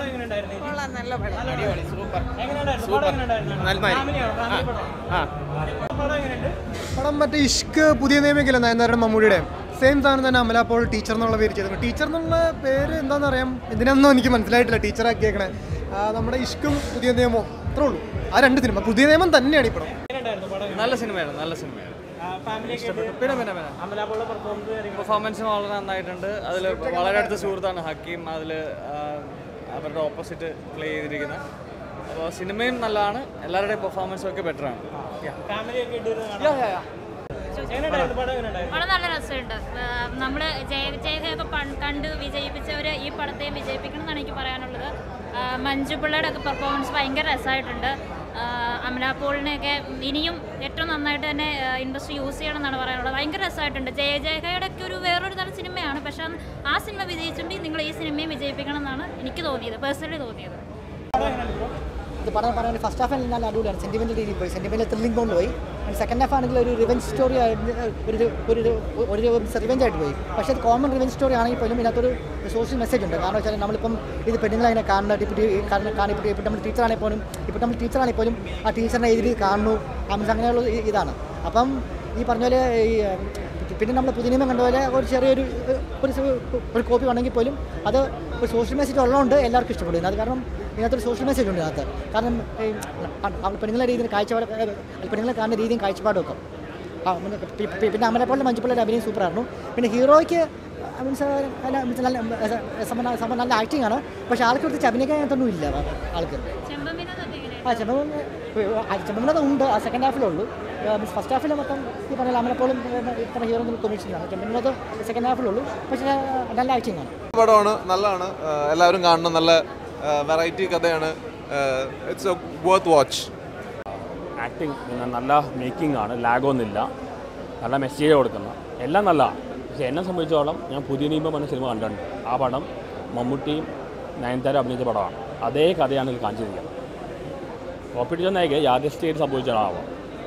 പടം എങ്ങനെയുണ്ടായിരുന്നു ചേച്ചി? കൊള്ളാം നല്ല പടം അടിപൊളി സൂപ്പർ എങ്ങനെയുണ്ടായിരുന്നു പടം എങ്ങനെയുണ്ടായിരുന്നു ഫാമിലിയാണോ ഫാമിലി പടം പടം എങ്ങനെയുണ്ട് പടം മറ്റേ ഇഷ്ക് പുതിയ നിയമക്കില്ല നയൻതാരയുടെ മമ്മൂടിയുടെ സെയിം സാധനം തന്നെ അമല അപ്പോൾ ടീച്ചർ എന്നുള്ള പേര് ചെയ്തു ടീച്ചർ എന്നുള്ള പേര് എന്താണെന്ന് അറിയാം ഇതിനൊന്നും എനിക്ക് മനസ്സിലായിട്ടില്ല ടീച്ചറാക്കിയേക്കണേ ആ, നമ്മുടെ ഇഷ്കും പുതിയ നിയമവും അത്രേ ഉള്ളൂ ആ രണ്ട് സിനിമ പുതിയ നിയമം തന്നെയാണ് ഈ പടം എങ്ങനെയുണ്ടായിരുന്നു പടം നല്ല സിനിമയാണ് നല്ല സിനിമയാണ് ഫാമിലി പിന്നെ പിന്നെ പിന്നെ അമലാപോളുടെ പെർഫോമൻസ് പെർഫോമൻസ് വളരെ നന്നായിട്ടുണ്ട് അതിൽ വളരെ അടുത്ത സുഹൃത്താണ് ഹക്കീം അതിൽ അവരുടെ ഓപ്പോസിറ്റ് പ്ലേ ചെയ്തിരിക്കുന്ന അപ്പോൾ സിനിമയും നല്ലതാണ് എല്ലാവരുടെയും പെർഫോമൻസും ഒക്കെ ബെറ്ററാണ് ഫാമിലി ഒക്കെ ഇട്ടിരുന്ന് കാണാം. എങ്ങനെയുണ്ടായിരുന്നു പടം എങ്ങനെയുണ്ടായിരുന്നു പടം നല്ല രസമുണ്ട് നമ്മൾ ജയ വിജയൊക്കെ കണ്ട് വിജയിപ്പിച്ചവർ ഈ പടത്തെയും വിജയിപ്പിക്കണം എന്നാണ് എനിക്ക് പറയാനുള്ളത് ആ, മഞ്ജു പിള്ളയുടെ ഒക്കെ പെർഫോമൻസ് ഭയങ്കര രസമായിട്ടുണ്ട് അമല പോളിനെയൊക്കെ ഇനിയും ഏറ്റവും നന്നായിട്ട് തന്നെ ഇൻഡസ്ട്രി യൂസ് ചെയ്യണം എന്നാണ് പറയാനുള്ളത് ഭയങ്കര രസമായിട്ടുണ്ട് ജയ ജയഹയുടെ ഒക്കെ ഒരു വേറൊരു തരം സിനിമയാണ് പക്ഷേ ആ സിനിമ വിജയിച്ചിട്ടുണ്ടെങ്കിൽ നിങ്ങൾ ഈ സിനിമയും വിജയിപ്പിക്കണം എന്നാണ് എനിക്ക് തോന്നിയത് പേഴ്സണലി തോന്നിയത് ഇത് പറയാൻ പറയാൻ ഫസ്റ്റ് ഹാഫ് നല്ല അടിപൊളിയാണ് സെൻറ്റിമെൻ്റൽ രീതിയിൽ പോയി സെൻറ്റിമെൻ്റൽ ത്രില്ലിംഗ് കൊണ്ട് പോയി സെക്കൻഡ് ഹാഫ് ആണെങ്കിൽ ഒരു റിവെഞ്ച് സ്റ്റോറി ആയിട്ട് ഒരു ഒരു ഒരു റിവെഞ്ച് ആയിട്ട് പോയി പക്ഷേ അത് കോമൺ റിവെഞ്ച് സ്റ്റോറി ആണെങ്കിൽ പോലും ഇതിനകത്തൊരു സോഷ്യൽ മെസ്സേജ് ഉണ്ട് കാരണം വെച്ചാൽ നമ്മളിപ്പം ഇത് പെണ്ണുങ്ങളെ അതിനെ കാണുന്നത് ഇപ്പോൾ കാണിപ്പോൾ ഇപ്പോൾ നമ്മൾ ടീച്ചറാണെങ്കിൽ പോലും ഇപ്പോൾ നമ്മൾ ടീച്ചറാണെങ്കിൽ പോലും ആ ടീച്ചറിനെ എതിരി കാണുന്നു ആ മീൻസ് അങ്ങനെയുള്ള ഇ- ഇതാണ് അപ്പം ഈ പറഞ്ഞ പോലെ ഈ ഏഹ്, പിന്നെ നമ്മൾ പുതിനിമ കണ്ട പോലെ ഒരു ചെറിയൊരു ഒരു സ- ഒരു കോപ്പി വേണമെങ്കിൽ പോലും അത് ഒരു സോഷ്യൽ മെസ്സേജ് ഉള്ളതുകൊണ്ട് എല്ലാവർക്കും ഇഷ്ടപ്പെടും അത് കാരണം ഇതിനകത്തൊരു സോഷ്യൽ മെസ്സേജ് ഉണ്ട് ഇതിനകത്ത് കാരണം ഈ അവൾ പെണ്ണുങ്ങളുടെ രീതിയിൽ കാഴ്ചപ്പാട് പെണ്ണുങ്ങളെ കാണുന്ന രീതിയും കാഴ്ചപ്പാടും ഒക്കെ ആ പിന്നെ പി- പി- പിന്നെ അമലപ്പോളിൻ്റെ മഞ്ജുപ്പിള്ളയുടെ അഭിനയം സൂപ്പറായിരുന്നു പിന്നെ ഹീറോയ്ക്ക് മീൻസ് നല്ല മീൻസ് നല്ല സംബന്ധ സംബന്ധം നല്ല ആക്ടിങ് ആണ് പക്ഷേ ആൾക്ക് പ്രത്യേകിച്ച് അഭിനയിക്കാനൊന്നും ഇല്ല ആൾക്ക് ചെമ്പമീനൊക്കെ എങ്ങനെയാണ് ആ ചെമ്പം ചെമ്പമിനത് ഉണ്ട് ആ സെക്കൻഡ് ഹാഫിലുള്ളൂ മീൻസ് ഫസ്റ്റ് ഹാഫിൽ മൊത്തം ഈ പറഞ്ഞ അമലപ്പോളും ഇത്ര ഹീറോ കൊമേഴ്സിലാണ് ചെമ്പമിനത് സെക്കൻഡ് ഹാഫിലുള്ളൂ പക്ഷേ നല്ല ആക്ടിങ് ആണ് പടമാണ് നല്ലതാണ് ആഹ് എല്ലാവരും കാണണം നല്ല വെറൈറ്റി കഥയാണ് it's a worth watch acting പിന്നെ നല്ല മേക്കിംഗ് ആണ് ലാഗൊന്നുമില്ല നല്ല മെസ്സേജ് കൊടുക്കുന്ന എല്ലാം നല്ലതാണ് പക്ഷേ എന്നെ സംബന്ധിച്ചോളം ഞാൻ പുതിയ നിയമം എന്ന സിനിമ കണ്ടിട്ടുണ്ട് ആ പടം മമ്മൂട്ടിയും നയൻതാര അഭിനയിച്ച പടമാണ് അതേ കഥയാണ് ഇത് കാണിച്ചിരിക്കുന്നത് കോപ്പിടിച്ച നായിക യാദൃശ്ചിയായിട്ട് സംഭവിച്ചതാവാം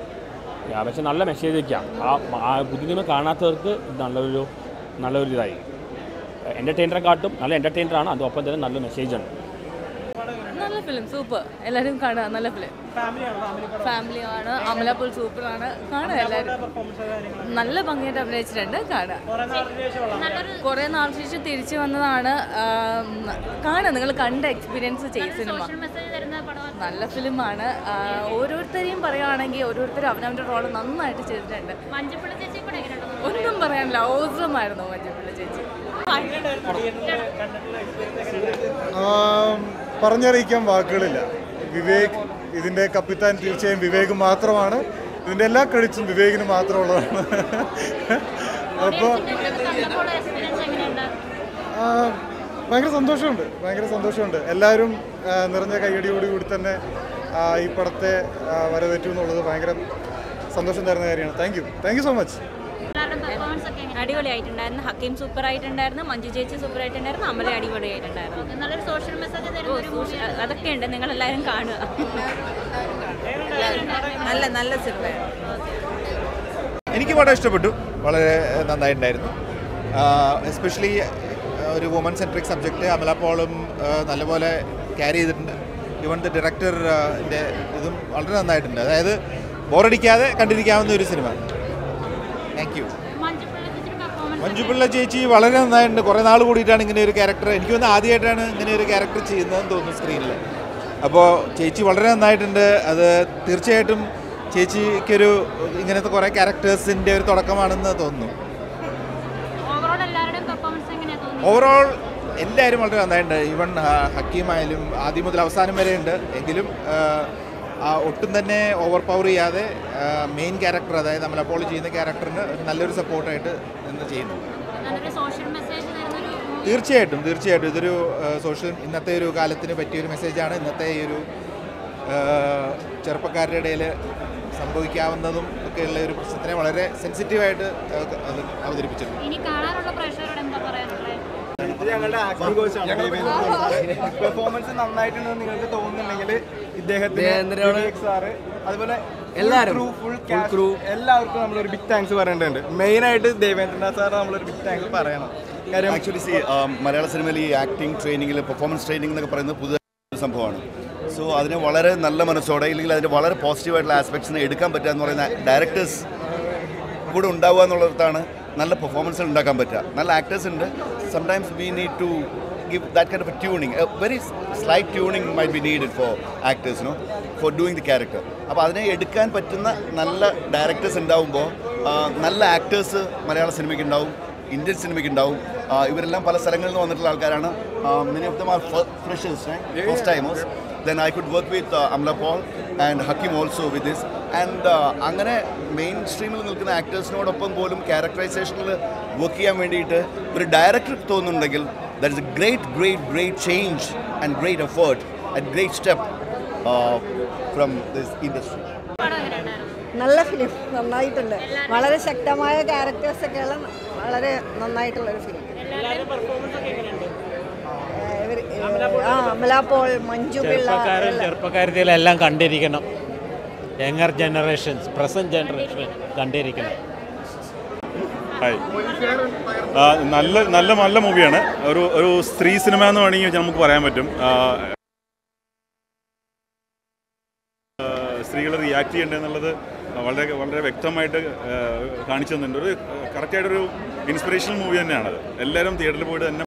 പക്ഷെ നല്ല മെസ്സേജ് ഒക്കെയാണ് ആ ആ പുതിയ നിയമം കാണാത്തവർക്ക് ഇത് നല്ലൊരു നല്ലൊരു ഇതായി എൻ്റർടൈനറെ കാട്ടും നല്ല എൻ്റർടൈനറാണ് അതോടൊപ്പം തന്നെ നല്ല മെസ്സേജ് ഉണ്ട് നല്ല ഫിലിം സൂപ്പർ എല്ലാവരും കാണുക നല്ല ഫിലിം ഫാമിലിയാണോ ഫാമിലി പടം ഫാമിലിയാണ് അമലപ്പോൾ സൂപ്പറാണ് കാണുക എല്ലാവരും പെർഫോമൻസ് കാര്യങ്ങൾ നല്ല ഭംഗിയായിട്ട് അഭിനയിച്ചിട്ടുണ്ട് കാണുക കുറെ നാളിന് ശേഷമുള്ള കുറേ നാൾ ശേഷം തിരിച്ചു വന്നതാണ് ആം, കാണുക നിങ്ങൾ കണ്ട എക്സ്പീരിയൻസ് ചെയ്യും സിനിമ സോഷ്യൽ മെസ്സേജ് തരുന്ന പടമാണ് നല്ല ഫിലിമാണ് ഓരോരുത്തരെയും പറയുകയാണെങ്കിൽ ഓരോരുത്തരും അവനവൻ്റെ റോള് നന്നായിട്ട് ചെയ്തിട്ടുണ്ട് മഞ്ജുപ്പിള്ള ചേച്ചി കൂടെ എങ്ങനെയുണ്ടെന്ന് ഒന്നും പറയാനില്ല ഓസമായിരുന്നു മഞ്ജുപിള്ള ചേച്ചി കണ്ടിട്ടുള്ള എക്സ്പീരിയൻസ് എങ്ങനെയുണ്ടായിരുന്നു ആം, പറഞ്ഞറിയിക്കാൻ വാക്കുകളില്ല വിവേക് ഇതിൻ്റെ കപ്പിത്താൻ തീർച്ചയായും വിവേക് മാത്രമാണ് ഇതിൻ്റെ എല്ലാ ക്രെഡിറ്റ്സും വിവേകിന് മാത്രമുള്ളതാണ് അപ്പോൾ എക്സ്പീരിയൻസ് എങ്ങനെയുണ്ട് ആ, ഭയങ്കര സന്തോഷമുണ്ട് ഭയങ്കര സന്തോഷമുണ്ട് എല്ലാവരും ആ, നിറഞ്ഞ കയ്യടിയോട് കൂടി തന്നെ ആ, ഈ പടത്തെ ആ, വരവേറ്റു എന്നുള്ളത് ഭയങ്കര സന്തോഷം തരുന്ന കാര്യമാണ് thank you thank you so much എല്ലാവരുടെയും പെർഫോമൻസ് ഒക്കെ എങ്ങനെ അടിപൊളിയായിട്ടുണ്ടായിരുന്നു ഹക്കീം സൂപ്പർ ആയിട്ടുണ്ടായിരുന്നു മഞ്ജു ചേച്ചി സൂപ്പർ ആയിട്ടുണ്ടായിരുന്നു അമല അടിപൊളിയായിട്ടുണ്ടായിരുന്നു നല്ലൊരു സോഷ്യൽ മെസ്സേജ് തരുന്ന ഒരു മൂവി അതൊക്കെ ഉണ്ട് നിങ്ങൾ എല്ലാവരും കാണുക നല്ല നല്ല സിനിമയാണ് എനിക്ക് പടം ഇഷ്ടപ്പെട്ടു വളരെ നന്നായിട്ടുണ്ടായിരുന്നു എസ്പെഷ്യലി ഒരു വുമൺ സെൻട്രിക് സബ്ജക്റ്റ് അമല പോളും ആ, നല്ലപോലെ ക്യാരി ചെയ്തിട്ടുണ്ട് ഇവൺ ദ ഡയറക്ടറിൻ്റെ ഇതും വളരെ നന്നായിട്ടുണ്ട് അതായത് ബോറടിക്കാതെ കണ്ടിരിക്കാവുന്ന ഒരു സിനിമ താങ്ക് യു മഞ്ജുപ്പിള്ള ചേച്ചിയുടെ പെർഫോമൻസ് മഞ്ജുപിള്ള ചേച്ചി വളരെ നന്നായിട്ടുണ്ട് കുറേ നാൾ കൂടിയിട്ടാണ് ഇങ്ങനെ ഒരു ക്യാരക്ടർ എനിക്ക് തോന്നുന്നു ആദ്യമായിട്ടാണ് ഇങ്ങനെ ഒരു ക്യാരക്ടർ ചെയ്യുന്നതെന്ന് തോന്നുന്നു സ്ക്രീനിൽ അപ്പോൾ ചേച്ചി വളരെ നന്നായിട്ടുണ്ട് അത് തീർച്ചയായിട്ടും ചേച്ചിക്കൊരു ഇങ്ങനത്തെ കുറേ ക്യാരക്ടേഴ്സിൻ്റെ ഒരു തുടക്കമാണെന്ന് തോന്നുന്നു ഓവറോൾ എല്ലാവരുടെയും പെർഫോമൻസ് എങ്ങനെയാ തോന്നി ഓവറോൾ എല്ലാവരും വളരെ നന്നായിട്ടുണ്ട് ഈവൺ ഹക്കീമായാലും ആദ്യം മുതൽ അവസാനം വരെ ഉണ്ട് എങ്കിലും ആ, ആ ഒട്ടും തന്നെ ഓവർ പവർ ചെയ്യാതെ മെയിൻ ക്യാരക്ടർ അതായത് നമ്മൾ അപ്പോൾ ചെയ്യുന്ന ക്യാരക്ടറിന് ഒരു നല്ലൊരു സപ്പോർട്ടായിട്ട് നിന്ന് ചെയ്യുന്നു നല്ലൊരു സോഷ്യൽ മെസ്സേജ് തരുന്ന ഒരു movie. തീർച്ചയായിട്ടും തീർച്ചയായിട്ടും ഇതൊരു സോഷ്യൽ ഇന്നത്തെ ഒരു കാലത്തിന് പറ്റിയൊരു മെസ്സേജാണ് ഇന്നത്തെ ഈ ഒരു ആ, ചെറുപ്പക്കാരുടെ ഇടയിൽ സംഭവിക്കാവുന്നതും ഒക്കെയുള്ള ഒരു പ്രശ്നത്തിനെ വളരെ സെൻസിറ്റീവായിട്ട് അത് അവതരിപ്പിച്ചിട്ടുണ്ട് ഇനി കാണാനുള്ള പ്രേക്ഷകരോട് എന്താ പറയാനുള്ളത് ഇത് ഞങ്ങളുടെ ആക്ടിംഗ് കോച്ചാണ് പെർഫോമൻസ് നന്നായിട്ടുണ്ടെന്ന് നിങ്ങൾക്ക് തോന്നുന്നുണ്ടെങ്കിൽ ഇദ്ദേഹത്തിന് വിവേക് സാറ് അതുപോലെ എല്ലാവരും. ഫുൾ ക്രൂ എല്ലാവർക്കും നമ്മളൊരു ബിഗ് താങ്ക്സ് പറയേണ്ടതുണ്ട് മെയിൻ ആയിട്ട് ദേവേന്ദ്രനാഥ് സാർ നമ്മളൊരു ബിഗ് താങ്ക്സ് പറയണം കാര്യം ആക്ച്വലി സി മലയാള സിനിമയിൽ ഈ ആക്ടിങ് ട്രെയിനിങ്ങിൽ പെർഫോമൻസ് ട്രെയിനിങ് എന്നൊക്കെ പറയുന്നത് പുതിയ ഒരു സംഭവമാണ് സോ അതിനെ വളരെ നല്ല മനസ്സോടെ ഇല്ലെങ്കിൽ അതിൻ്റെ വളരെ പോസിറ്റീവായിട്ടുള്ള ആസ്പെക്ട്സിനെ എടുക്കാൻ പറ്റുക എന്ന് പറയുന്ന ഡയറക്ടേഴ്സ് കൂടെ ഉണ്ടാവുക എന്നുള്ളിടത്താണ് നല്ല പെർഫോമൻസ് ഉണ്ടാക്കാൻ പറ്റുക നല്ല ആക്ടേഴ്സ് ഉണ്ട് sometimes we need to give that kind of a tuning very slight tuning may be needed for actors no for doing the character അപ്പോൾ അതിനെ എടുക്കാൻ പറ്റുന്ന നല്ല ഡയറക്ടേഴ്സ് ഉണ്ടാവുമ്പോൾ നല്ല ആക്ടേഴ്സ് മലയാള സിനിമയ്ക്ക് ഉണ്ടാവും ഇന്ത്യൻ സിനിമയ്ക്ക് ഉണ്ടാവും ആ, ഇവരെല്ലാം പല സ്ഥലങ്ങളിൽ നിന്ന് വന്നിട്ടുള്ള ആൾക്കാരാണ് many of them are freshers first timers then I could work with Amala Paul and Hakim also with this and അങ്ങനെ മെയിൻ സ്ട്രീമിൽ നിൽക്കുന്ന ആക്ടേഴ്സിനോടൊപ്പം പോലും ക്യാരക്ടറൈസേഷനിൽ വർക്ക് ചെയ്യാൻ വേണ്ടിയിട്ട് ഒരു ഡയറക്ടർ തോന്നുന്നുണ്ടെങ്കിൽ there is a great great great change and great effort and great step from this industry നല്ല ഫിലിം നന്നായിട്ടുണ്ട് വളരെ ശക്തമായ ക്യാരക്ടേഴ്സ് ഒക്കെയുള്ള വളരെ നന്നായിട്ടുള്ള ഒരു ഫിലിം ആ അമല പോൾ മഞ്ജു പിള്ള ചെറുപ്പക്കാരും എല്ലാം. ചെറുപ്പക്കാരത്തിലെല്ലാം കണ്ടിരിക്കണം യങ്ങർ ജനറേഷൻസ് പ്രസന്റ് ജനറേഷൻ കണ്ടിരിക്കണം ഹായ് ആ, നല്ല നല്ല നല്ല മൂവിയാണ് ഒരു ഒരു സ്ത്രീ സിനിമ എന്ന് വേണമെങ്കിൽ നമുക്ക് പറയാൻ പറ്റും സ്ത്രീകൾ റിയാക്ട് ചെയ്യേണ്ടതെന്നുള്ളത് വളരെ വളരെ വ്യക്തമായിട്ട് ആ, കാണിച്ചു തന്നിട്ടുണ്ട് ഒരു കറക്റ്റായിട്ടൊരു ഇൻസ്പിറേഷണൽ മൂവി തന്നെയാണത് എല്ലാവരും തിയേറ്ററിൽ പോയിട്ട് തന്നെ